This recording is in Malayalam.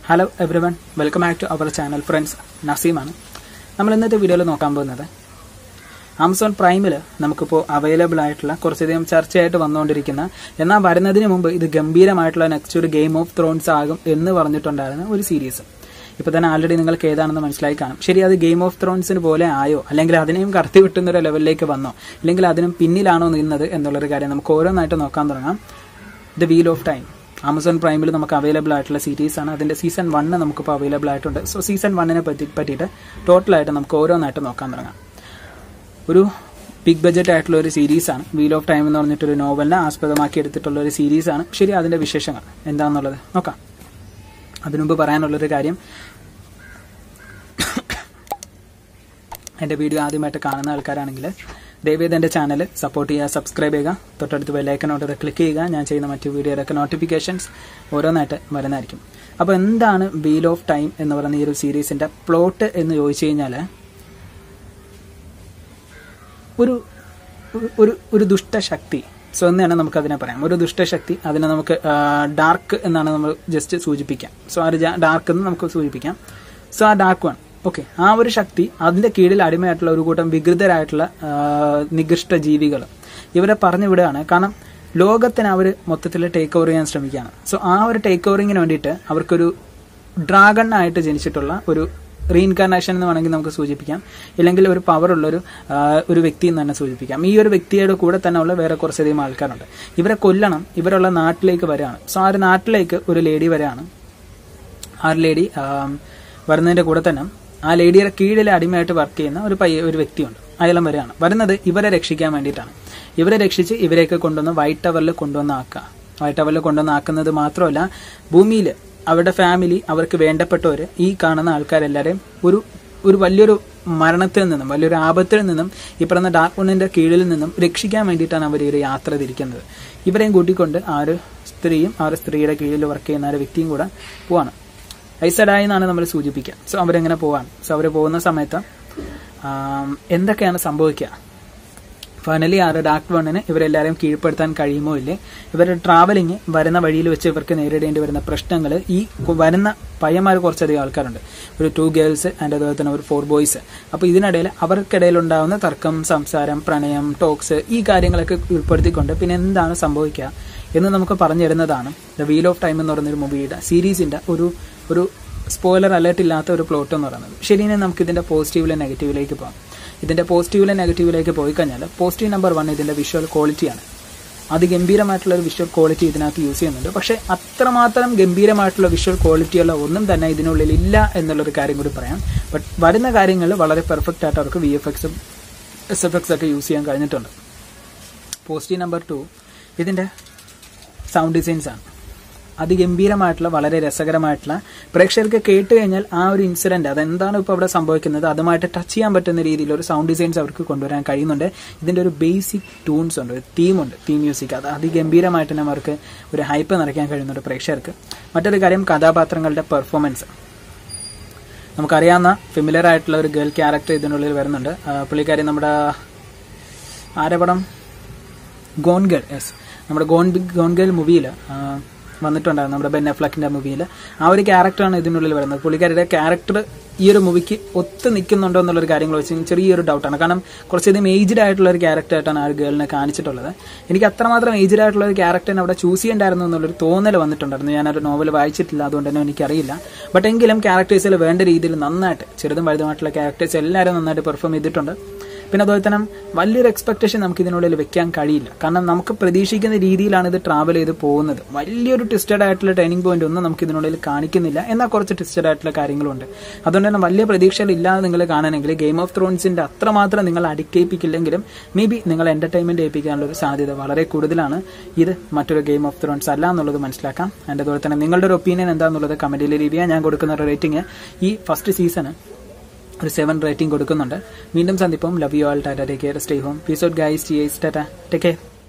hello everyone welcome back to our channel friends നസീമാണ് നമ്മൾ ഇന്നത്തെ വീഡിയോയിൽ നോക്കാൻ പോകുന്നത് ആമസോൺ പ്രൈമിൽ നമുക്കിപ്പോൾ അവൈലബിൾ ആയിട്ടുള്ള കുറച്ചധികം ചർച്ചയായിട്ട് വന്നുകൊണ്ടിരിക്കുന്ന എന്നാൽ വരുന്നതിന് മുമ്പ് ഇത് ഗംഭീരമായിട്ടുള്ള നെക്സ്റ്റ് ഒരു ഗെയിം ഓഫ് ത്രോൺസ് ആകും എന്ന് പറഞ്ഞിട്ടുണ്ടായിരുന്ന ഒരു സീരീസ് ഇപ്പോൾ തന്നെ ആൾറെഡി നിങ്ങൾക്ക് ഏതാണെന്ന് മനസ്സിലായി കാണും ശരി അത് ഗെയിം ഓഫ് ത്രോൺസിന് പോലെ ആയോ അല്ലെങ്കിൽ അതിനെയും കടത്തി വിട്ടുന്ന ഒരു ലെവലിലേക്ക് വന്നോ അല്ലെങ്കിൽ അതിനും പിന്നിലാണോ നിന്നത് എന്നുള്ളൊരു കാര്യം നമുക്ക് ഓരോന്നായിട്ട് നോക്കാൻ തുടങ്ങാം the wheel of time Amazon പ്രൈമിൽ നമുക്ക് അവൈലബിൾ ആയിട്ടുള്ള സീരീസ് ആണ് അതിന്റെ സീസൺ വണ്ണ് നമുക്കിപ്പോൾ അവൈലബിൾ ആയിട്ടുണ്ട് സോ സീസൺ വണ്ണിനെ പറ്റി പറ്റിയിട്ട് ടോട്ടലായിട്ട് നമുക്ക് ഓരോന്നായിട്ട് നോക്കാൻ തുടങ്ങാം ഒരു ബിഗ് ബഡ്ജറ്റ് ആയിട്ടുള്ള ഒരു സീരീസാണ് വീൽ ഓഫ് ടൈം എന്ന് പറഞ്ഞിട്ടൊരു നോവലിനെ ആസ്പദമാക്കി എടുത്തിട്ടുള്ള ഒരു സീരീസാണ് ശരി അതിന്റെ വിശേഷങ്ങൾ എന്താണെന്നുള്ളത് നോക്കാം അതിനുമുമ്പ് പറയാനുള്ളൊരു കാര്യം എൻ്റെ വീഡിയോ ആദ്യമായിട്ട് കാണുന്ന ആൾക്കാരാണെങ്കിൽ ദയവേത് എൻ്റെ ചാനൽ സപ്പോർട്ട് ചെയ്യുക സബ്സ്ക്രൈബ് ചെയ്യുക തൊട്ടടുത്ത് ബെല്ലൈക്കനോട്ട് ക്ലിക്ക് ചെയ്യുക ഞാൻ ചെയ്യുന്ന മറ്റു വീഡിയോയിലൊക്കെ നോട്ടിഫിക്കേഷൻസ് ഓരോന്നായിട്ട് വരുന്നതായിരിക്കും അപ്പോൾ എന്താണ് വീൽ ഓഫ് ടൈം എന്ന് പറയുന്ന ഈ ഒരു സീരീസിൻ്റെ പ്ലോട്ട് എന്ന് ചോദിച്ചു കഴിഞ്ഞാൽ ഒരു ഒരു ഒരു ദുഷ്ടശക്തി സോ എന്ന് തന്നെ നമുക്ക് അതിനെ പറയാം ഒരു ദുഷ്ടശക്തി അതിനെ നമുക്ക് ഡാർക്ക് എന്നാണ് നമ്മൾ ജസ്റ്റ് സൂചിപ്പിക്കാം സോ ആ ഒരു ഡാർക്ക് എന്ന് നമുക്ക് സൂചിപ്പിക്കാം സോ ആ ഡാർക്ക് വൺ ഓക്കെ ആ ഒരു ശക്തി അതിന്റെ കീഴിൽ അടിമയായിട്ടുള്ള ഒരു കൂട്ടം വികൃതരായിട്ടുള്ള നികൃഷ്ട ജീവികൾ ഇവരെ പറഞ്ഞു വിടുകയാണ് കാരണം ലോകത്തിന് അവർ മൊത്തത്തിൽ ടേക്ക് ഓവർ ചെയ്യാൻ ശ്രമിക്കുകയാണ് സോ ആ ഒരു ടേക്ക് ഓവറിങ്ങിന് വേണ്ടിയിട്ട് അവർക്കൊരു ഡ്രാഗൺ ആയിട്ട് ജനിച്ചിട്ടുള്ള ഒരു റീഇൻകാർണേഷൻ എന്ന് വേണമെങ്കിൽ നമുക്ക് സൂചിപ്പിക്കാം ഇല്ലെങ്കിൽ ഒരു പവർ ഉള്ള ഒരു ഒരു വ്യക്തി എന്ന് തന്നെ സൂചിപ്പിക്കാം ഈ ഒരു വ്യക്തിയുടെ കൂടെ തന്നെ ഉള്ള വേറെ കുറച്ചധികം ആൾക്കാരുണ്ട് ഇവരെ കൊല്ലണം ഇവരുള്ള നാട്ടിലേക്ക് വരികയാണ് സോ ആ ഒരു നാട്ടിലേക്ക് ഒരു ലേഡി വരികയാണ് ആ ഒരു ലേഡി വരുന്നതിന്റെ കൂടെ തന്നെ ആ ലേഡിയുടെ കീഴിൽ അടിമയായിട്ട് വർക്ക് ചെയ്യുന്ന ഒരു പയ്യ ഒരു വ്യക്തിയുണ്ട് അയാളും വരികയാണ് വരുന്നത് ഇവരെ രക്ഷിക്കാൻ വേണ്ടിയിട്ടാണ് ഇവരെ രക്ഷിച്ച് ഇവരെയൊക്കെ കൊണ്ടുവന്ന് വൈറ്റ് ടവറിൽ കൊണ്ടുവന്ന് ആക്കുക വൈറ്റ് ടവറിൽ കൊണ്ടുവന്ന് ആക്കുന്നത് മാത്രമല്ല ഭൂമിയിൽ അവരുടെ ഫാമിലി അവർക്ക് വേണ്ടപ്പെട്ടവർ ഈ കാണുന്ന ആൾക്കാരെല്ലാവരെയും ഒരു ഒരു വലിയൊരു മരണത്തിൽ നിന്നും വലിയൊരു ആപത്തിൽ നിന്നും ഈ പറയുന്ന ഡാർക്ക് വണ്ണിന്റെ കീഴിൽ നിന്നും രക്ഷിക്കാൻ വേണ്ടിയിട്ടാണ് അവർ ഈ ഒരു യാത്ര തിരിക്കുന്നത് ഇവരെയും കൂട്ടിക്കൊണ്ട് ആ ഒരു സ്ത്രീയും ആ ഒരു സ്ത്രീയുടെ കീഴിൽ വർക്ക് ചെയ്യുന്ന ആ ഒരു വ്യക്തിയും കൂടെ പോവാണ് ഐസഡായി എന്നാണ് നമ്മൾ സൂചിപ്പിക്കുക സോ അവരെങ്ങനെ പോവാണ് സോ അവർ പോകുന്ന സമയത്ത് എന്തൊക്കെയാണ് സംഭവിക്കുക ഫൈനലി ആ ഒരു ഡാർക്ക് വണ്ണിന് ഇവരെല്ലാവരെയും കീഴ്പ്പെടുത്താൻ കഴിയുമോ ഇല്ലേ ഇവരുടെ ട്രാവലിംഗ് വരുന്ന വഴിയിൽ വെച്ച് ഇവർക്ക് നേരിടേണ്ടി വരുന്ന പ്രശ്നങ്ങൾ ഈ വരുന്ന പയ്യന്മാർ കുറച്ചധികം ആൾക്കാരുണ്ട് ഒരു ടു ഗേൾസ് ആൻഡ് അതുപോലെ തന്നെ ഒരു ഫോർ ബോയ്സ് അപ്പോൾ ഇതിനിടയിൽ അവർക്കിടയിൽ ഉണ്ടാകുന്ന തർക്കം സംസാരം പ്രണയം ടോക്സ് ഈ കാര്യങ്ങളൊക്കെ ഉൾപ്പെടുത്തിക്കൊണ്ട് പിന്നെ എന്താണ് സംഭവിക്കുക എന്ന് നമുക്ക് പറഞ്ഞു തരുന്നതാണ് ദ വീൽ ഓഫ് ടൈം എന്ന് പറയുന്ന ഒരു മൂവിയുടെ സീരീസിന്റെ ഒരു ഒരു സ്പോയിലർ അലേർട്ട് ഇല്ലാത്ത ഒരു പ്ലോട്ട് എന്ന് പറയുന്നത് ശരിയാണ് നമുക്ക് ഇതിന്റെ പോസിറ്റീവിലെ നെഗറ്റീവിലേക്ക് പോകാം ഇതിന്റെ പോസിറ്റീവിലെ നെഗറ്റീവിലേക്ക് പോയി കഴിഞ്ഞാൽ പോസിറ്റീവ് നമ്പർ വൺ ഇതിന്റെ വിഷ്വൽ ക്വാളിറ്റിയാണ് അതിഗംഭീരമായിട്ടുള്ള ഒരു വിഷ്വൽ ക്വാളിറ്റി ഇതിനകത്ത് യൂസ് ചെയ്യുന്നുണ്ട് പക്ഷേ അത്രമാത്രം ഗംഭീരമായിട്ടുള്ള വിഷ്വൽ ക്വാളിറ്റിയുള്ള ഒന്നും തന്നെ ഇതിനുള്ളിൽ ഇല്ല എന്നുള്ളൊരു കാര്യം കൂടി പറയാം ബട്ട് വരുന്ന കാര്യങ്ങൾ വളരെ പെർഫെക്റ്റ് ആയിട്ട് അവർക്ക് വി എഫ് എക്സും എസ് എഫ് എക്സ് ഒക്കെ യൂസ് ചെയ്യാൻ കഴിഞ്ഞിട്ടുണ്ട് പോസിറ്റീവ് നമ്പർ ടു ഇതിന്റെ സൗണ്ട് ഡിസൈൻസ് ആണ് അതിഗംഭീരമായിട്ടുള്ള വളരെ രസകരമായിട്ടുള്ള പ്രേക്ഷകർക്ക് കേട്ട് കഴിഞ്ഞാൽ ആ ഒരു ഇൻസിഡന്റ് അതെന്താണ് ഇപ്പോൾ അവിടെ സംഭവിക്കുന്നത് അതുമായിട്ട് ടച്ച് ചെയ്യാൻ പറ്റുന്ന രീതിയിൽ ഒരു സൗണ്ട് ഡിസൈൻസ് അവർക്ക് കൊണ്ടുവരാൻ കഴിയുന്നുണ്ട് ഇതിന്റെ ഒരു ബേസിക് ട്യൂൺസ് ഉണ്ട് ഒരു തീമുണ്ട് തീം മ്യൂസിക് അത് അതിഗംഭീരമായിട്ട് തന്നെ അവർക്ക് ഒരു ഹൈപ്പ് നിറയ്ക്കാൻ കഴിയുന്നുണ്ട് പ്രേക്ഷകർക്ക് മറ്റൊരു കാര്യം കഥാപാത്രങ്ങളുടെ പെർഫോമൻസ് നമുക്കറിയാവുന്ന ഫെമിലർ ആയിട്ടുള്ള ഒരു ഗേൾ ക്യാരക്ടർ ഇതിനുള്ളിൽ വരുന്നുണ്ട് പുള്ളിക്കാരി നമ്മുടെ ആരപടം ഗോൺഗേൾ യെസ് നമ്മുടെ ഗോൺ ഗോൺഗേൾ മൂവിയിൽ വന്നിട്ടുണ്ടായിരുന്നു നമ്മുടെ ബെൻ എഫ്ലക്കിന്റെ മൂവിയിൽ ആ ഒരു ക്യാരക്ടറാണ് ഇതിനുള്ളിൽ വരുന്നത് പുള്ളിക്കാരുടെ ക്യാരക്ടർ ഈ ഒരു മൂവിക്ക് ഒത്ത് നിൽക്കുന്നുണ്ടോ എന്നുള്ളൊരു കാര്യങ്ങൾ വെച്ച് ചെറിയൊരു ഡൗട്ടാണ് കാരണം കുറച്ചധികം ഏജ്ഡ് ആയിട്ടുള്ള ഒരു ക്യാരക്ടറായിട്ടാണ് ആ ഒരു ഗേളിനെ കാണിച്ചിട്ടുള്ളത് എനിക്ക് അത്രമാത്രം ഏജ്ഡ് ആയിട്ടുള്ള ഒരു ക്യാരക്ടറിനെ അവിടെ ചൂസ് ചെയ്യണ്ടായിരുന്നു എന്നുള്ളൊരു തോന്നൽ വന്നിട്ടുണ്ടായിരുന്നു ഞാനൊരു നോവൽ വായിച്ചിട്ടില്ല അതുകൊണ്ട് തന്നെ എനിക്കറിയില്ല ബട്ട് എങ്കിലും ക്യാരക്ടേഴ്സിൽ വേണ്ട രീതിയിൽ നന്നായിട്ട് ചെറുതും വലുതുമായിട്ടുള്ള ക്യാരക്ടേഴ്സ് എല്ലാവരും നന്നായിട്ട് പെർഫോം ചെയ്തിട്ടുണ്ട് പിന്നെ അതുപോലെ തന്നെ വലിയൊരു എക്സ്പെക്ടേഷൻ നമുക്ക് ഇതിനുള്ളിൽ വെക്കാൻ കഴിയില്ല കാരണം നമുക്ക് പ്രതീക്ഷിക്കുന്ന രീതിയിലാണ് ഇത് ട്രാവൽ ചെയ്ത് പോകുന്നത് വലിയൊരു ട്വിസ്റ്റഡ് ആയിട്ടുള്ള ട്രെയിനിങ് പോയിന്റ് ഒന്നും നമുക്ക് ഇതിനുള്ളിൽ കാണിക്കുന്നില്ല എന്നാൽ കുറച്ച് ട്വിസ്റ്റഡ് ആയിട്ടുള്ള കാര്യങ്ങളുണ്ട് അതുകൊണ്ട് തന്നെ വലിയ പ്രതീക്ഷകൾ ഇല്ലാതെ നിങ്ങൾ കാണണമെങ്കിൽ ഗെയിം ഓഫ് ത്രോൺസിന്റെ അത്രമാത്രം നിങ്ങൾ അഡിക്റ്റ് ചെയ്യിപ്പിക്കില്ലെങ്കിലും മേ ബി നിങ്ങൾ എന്റർടൈൻമെന്റ് ചെയ്യിപ്പിക്കാനുള്ള ഒരു സാധ്യത വളരെ കൂടുതലാണ് ഇത് മറ്റൊരു ഗെയിം ഓഫ് ത്രോൺസ് അല്ല എന്നുള്ളത് മനസ്സിലാക്കാം അതിന്റെ അതുപോലെ തന്നെ നിങ്ങളുടെ ഒരു ഒപ്പീനിയൻ എന്താണെന്നുള്ളത് കമന്റിൽ ലീവ് ചെയ്യാൻ ഞാൻ കൊടുക്കുന്ന ഒരു റേറ്റിംഗ് ഈ ഫസ്റ്റ് സീസണ് ഒരു സെവൻ റേറ്റിംഗ് കൊടുക്കുന്നുണ്ട് വീണ്ടും സന്ദിപ്പം love you all tata take care stay home peace out guys ടി ഐസ് ടാറ്റ ടേക്ക് കെയർ